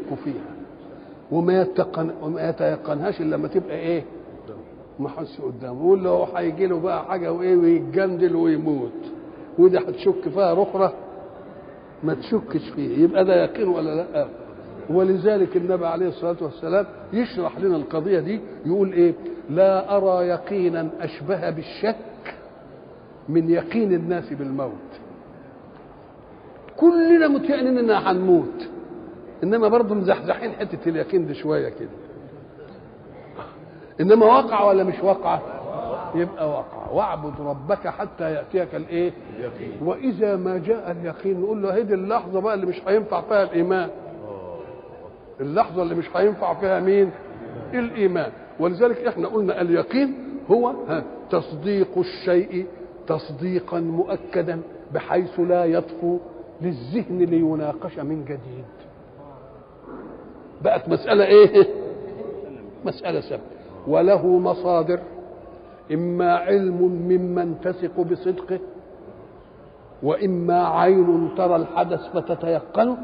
يشك فيها وما يتقن وما يتيقنهاش الا لما تبقى ايه محس قدامه يقول له هيجي له بقى حاجه وايه ويتجندل ويموت ودي هتشك فيها رخره ما تشكش فيه يبقى ده يقين ولا لا ولذلك النبي عليه الصلاه والسلام يشرح لنا القضيه دي يقول ايه لا ارى يقينا اشبه بالشك من يقين الناس بالموت كلنا متيقنين اننا هنموت انما برضه مزحزحين حته اليقين دي شويه كده انما وقع ولا مش وقع يبقى وقع واعبد ربك حتى ياتيك الايه واذا ما جاء اليقين نقول له هذه اللحظه بقى اللي مش هينفع فيها الايمان اللحظه اللي مش هينفع فيها مين الايمان ولذلك احنا قلنا اليقين هو ها تصديق الشيء تصديقا مؤكدا بحيث لا يطفو للذهن ليناقش من جديد بقت مسألة إيه؟ مسألة ثابتة وله مصادر إما علم ممن تثق بصدقه وإما عين ترى الحدث فتتيقنه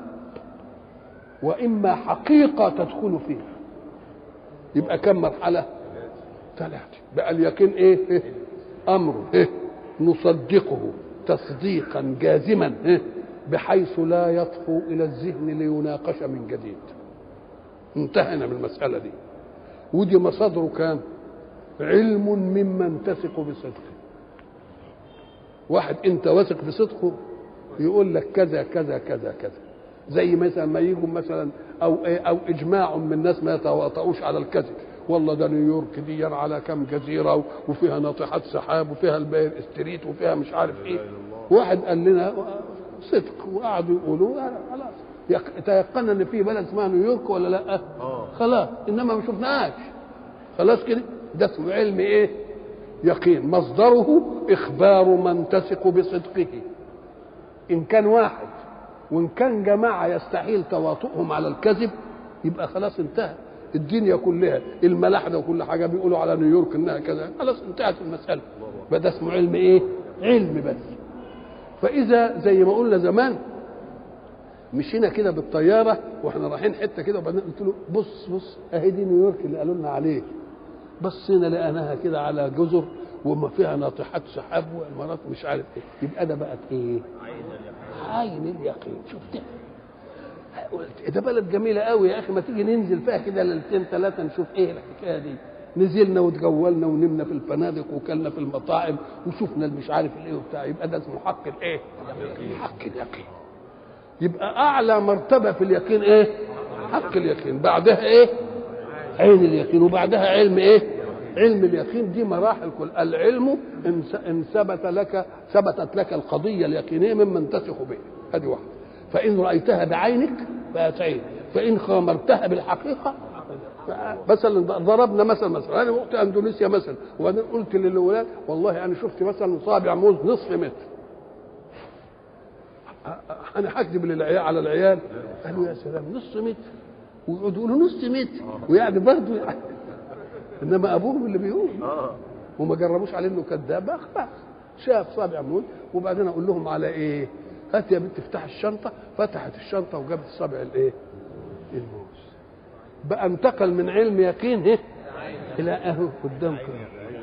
وإما حقيقة تدخل فيه يبقى كم مرحلة؟ ثلاثة بقى اليقين إيه؟ أمر إيه؟ نصدقه تصديقا جازما إيه؟ بحيث لا يطفو إلى الذهن ليناقش من جديد انتهينا من المسألة دي ودي مصادره كام علم ممن تثق بصدقه واحد انت واثق بصدقه يقول لك كذا كذا كذا كذا زي مثلا ما يجوا مثلا او ايه او اجماع من الناس ما يتواطؤوش على الكذب والله ده نيويورك دي على كم جزيره وفيها ناطحات سحاب وفيها الباير استريت وفيها مش عارف ايه واحد قال لنا صدق وقعدوا يقولوا خلاص تيقن ان في بلد اسمها نيويورك ولا لا خلاص انما ما شفناهاش خلاص كده ده اسمه علم ايه يقين مصدره اخبار من تثق بصدقه ان كان واحد وان كان جماعه يستحيل تواطؤهم على الكذب يبقى خلاص انتهى الدنيا كلها الملاحده وكل حاجه بيقولوا على نيويورك انها كذا خلاص انتهت المساله ده اسمه علم ايه علم بس فاذا زي ما قلنا زمان مشينا كده بالطياره واحنا رايحين حته كده وبعدين قلت له بص بص اهي دي نيويورك اللي قالوا لنا عليه بصينا لقيناها كده على جزر وما فيها ناطحات سحاب وامارات مش عارف ايه يبقى ده بقت ايه؟ عين اليقين شفت قلت ده بلد جميله قوي يا اخي ما تيجي ننزل فيها كده ليلتين ثلاثه نشوف ايه الحكايه دي نزلنا وتجولنا ونمنا في الفنادق وكلنا في المطاعم وشفنا اللي مش عارف الايه وبتاع يبقى ده اسمه حق الايه؟ حق اليقين يبقى اعلى مرتبه في اليقين ايه حق اليقين بعدها ايه عين اليقين وبعدها علم ايه علم اليقين دي مراحل كل العلم ان ثبت لك ثبتت لك القضيه اليقينيه ممن تثق به هذه واحده فان رايتها بعينك بقت عين فان خامرتها بالحقيقه مثلا ضربنا مثلا مثلا انا رحت اندونيسيا مثلا وبعدين قلت للاولاد والله انا شفت مثلا صابع موز نصف متر انا هكذب للعيال على العيال قالوا يا سلام نص متر ويقعدوا يقولوا نص متر ويعني برضه يعني انما ابوهم اللي بيقول وما جربوش عليه انه كذاب خلاص شاف صابع موز وبعدين اقول لهم على ايه؟ هات يا بنت افتح الشنطه فتحت الشنطه وجابت الصابع الايه؟ الموز بقى انتقل من علم يقين ايه؟ الى اهو قدامكم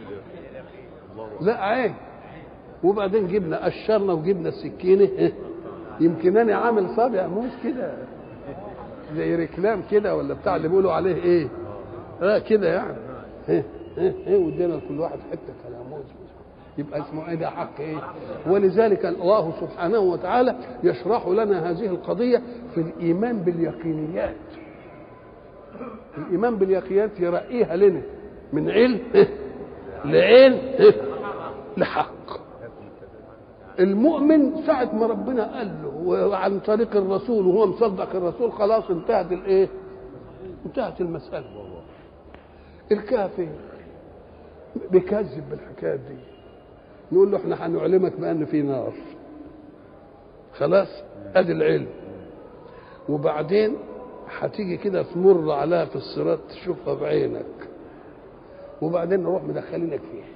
لا عين وبعدين جبنا قشرنا وجبنا السكينه إيه؟ يمكن انا عامل صابع موز كده زي ركلام كده ولا بتاع اللي بيقولوا عليه ايه اه كده يعني ايه ايه ايه وادينا لكل واحد حته كلام موز يبقى اسمه ايه ده حق ايه ولذلك الله سبحانه وتعالى يشرح لنا هذه القضيه في الايمان باليقينيات الايمان باليقينيات يرقيها لنا من علم لعين لحق المؤمن ساعة ما ربنا قال له وعن طريق الرسول وهو مصدق الرسول خلاص انتهت الايه؟ انتهت المسألة الكافر بيكذب بالحكاية دي نقول له احنا هنعلمك بأن في نار خلاص ادي العلم وبعدين هتيجي كده تمر عليها في الصراط تشوفها بعينك وبعدين نروح مدخلينك فيها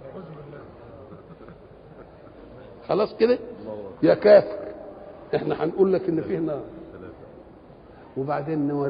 خلاص كده يا كافر احنا هنقول لك ان فيه نار وبعدين